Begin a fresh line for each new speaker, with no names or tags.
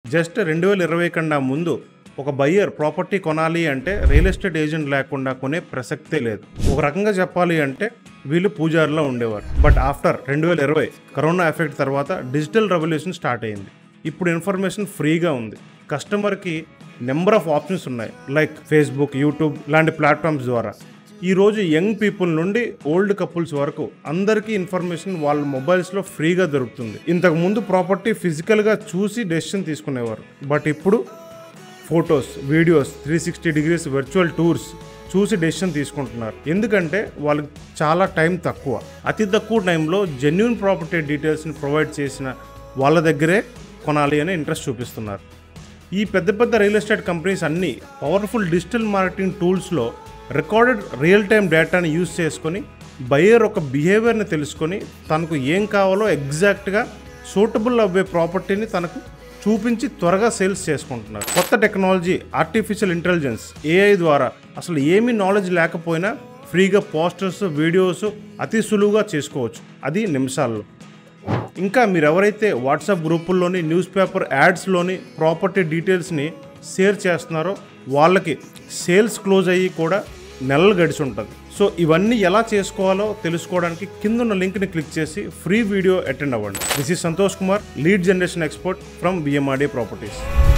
just రెండు వేల ఇరవై కన్నా ముందు ఒక బయ్యర్ ప్రాపర్టీ కొనాలి అంటే రియల్ ఎస్టేట్ ఏజెంట్ లేకుండా కొనే ప్రసక్తే లేదు ఒక రకంగా చెప్పాలి అంటే వీళ్ళు పూజారిలో ఉండేవారు బట్ ఆఫ్టర్ రెండు వేల ఇరవై కరోనా ఎఫెక్ట్ తర్వాత డిజిటల్ రెవల్యూషన్ స్టార్ట్ అయింది ఇప్పుడు ఇన్ఫర్మేషన్ ఫ్రీగా ఉంది కస్టమర్కి నెంబర్ ఆఫ్ ఆప్షన్స్ ఉన్నాయి లైక్ ఫేస్బుక్ యూట్యూబ్ లాంటి ప్లాట్ఫామ్స్ ద్వారా ఈ రోజు యంగ్ పీపుల్ నుండి ఓల్డ్ కపుల్స్ వరకు అందరికీ ఇన్ఫర్మేషన్ వాళ్ళ మొబైల్స్లో ఫ్రీగా దొరుకుతుంది ఇంతకు ముందు ప్రాపర్టీ ఫిజికల్గా చూసి డెసిషన్ తీసుకునేవారు బట్ ఇప్పుడు photos videos three sixty degrees virtual tours చూసి డెసిషన్ తీసుకుంటున్నారు ఎందుకంటే వాళ్ళకి చాలా టైం తక్కువ అతి తక్కువ టైంలో జెన్యున్ ప్రాపర్టీ డీటెయిల్స్ని ప్రొవైడ్ చేసిన వాళ్ళ దగ్గరే కొనాలి అని ఇంట్రెస్ట్ చూపిస్తున్నారు ఈ పెద్ద పెద్ద రియల్ ఎస్టేట్ కంపెనీస్ అన్నీ పవర్ఫుల్ డిజిటల్ మార్కెటింగ్ టూల్స్లో రికార్డెడ్ రియల్ టైం డేటాని యూజ్ చేసుకొని బయర్ ఒక బిహేవియర్ని తెలుసుకొని తనకు ఏం కావాలో ఎగ్జాక్ట్గా సూటబుల్ అవ్వే ప్రాపర్టీని తనకు చూపించి త్వరగా సేల్స్ చేసుకుంటున్నారు కొత్త టెక్నాలజీ ఆర్టిఫిషియల్ ఇంటెలిజెన్స్ ఏఐ ద్వారా అసలు ఏమీ నాలెడ్జ్ లేకపోయినా ఫ్రీగా పోస్టర్స్ వీడియోస్ అతి సులువుగా చేసుకోవచ్చు అది నిమిషాల్లో ఇంకా మీరు ఎవరైతే వాట్సాప్ గ్రూపుల్లోని న్యూస్ పేపర్ యాడ్స్లోని ప్రాపర్టీ డీటెయిల్స్ని షేర్ చేస్తున్నారో వాళ్ళకి సేల్స్ క్లోజ్ అయ్యి కూడా నెలలు గడిచి ఉంటుంది సో ఇవన్నీ ఎలా చేసుకోవాలో తెలుసుకోవడానికి కిందున్న లింక్ని క్లిక్ చేసి ఫ్రీ వీడియో అటెండ్ అవ్వండి this is Santosh Kumar lead generation expert from బిఎంఆర్డే ప్రాపర్టీస్